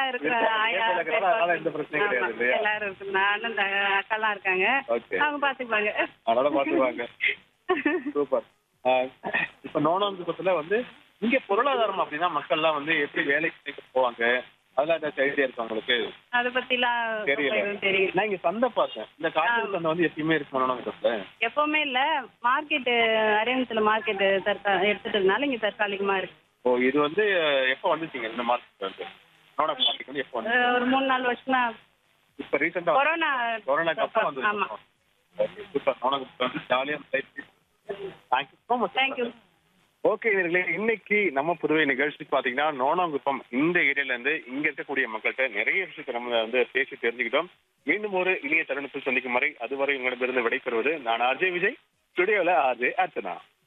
இருக்கிற இருக்காங்க. ஆயா நேர்மையில இருக்கிறனால அதனால எந்த பிரச்சனையும் ஆமா, கிடையாது இல்லையா? எல்லாரும் இருக்கு நானும் த- அக்காலாம் இருக்காங்க ஓகே அவங்க பாத்துக்குவாங்க அதனால பாத்துக்குவாங்க சூப்பர் இப்ப நோனாங்குப்பத்துல வந்து இங்க பொருளாதாரம் அப்படின்னா மக்கள்லாம் வந்து எப்படி வேலைக்கு போவாங்க அதெல்லாம் ஏதாச்சும் ஐடியா இருக்கு உங்களுக்கு அத பத்திலாம் தெரியல எதுவும் தெரியும் நான் இங்க சந்தை பார்த்தேன் இந்த காய்கறி சந்தை வந்து எப்பயுமே இருக்கு நோனாங்குப்பத்துல எப்பவுமே இல்ல மார்க்கெட் அரியணத்துல மார்க்கெட் தற்கா எடுத்துட்டதுனால இங்க தற்காலிகமா இருக்கு ஓ இது வந்து எப்போ வந்துச்சீங்க இந்த மார்க்கெட் வந்து நோனா மார்க்கெட் வந்து எப்போ வந்து அஹ் ஒரு மூணு நாலு வருஷமா இப்ப ரீசெண்டா கொரோனா கொரோனாக்கு அப்புறம் வந்து ஆமா ஓகே சூப்பர் நோனாங்குப்பம் வந்து ஜாலியா thank you so much thank you okay இவர்களே இன்னைக்கு நம்ம புதுவை நிகழ்ச்சி பாத்தீங்கன்னா நோனாங்குப்பம் இந்த ஏரியால இருந்து இங்க இருக்கக்கூடிய மக்கள்கிட்ட நிறைய விஷயத்தை நம்ம வந்து பேசி தெரிஞ்சுக்கிட்டோம் மீண்டும் ஒரு இனிய தருணத்தில் சந்திக்கும் வரை அதுவரை உங்களிடமிருந்து விடைபெறுவது நான் அஜய் விஜய் ஸ்டுடியோல ஆர்ஜே அர்ச்சனா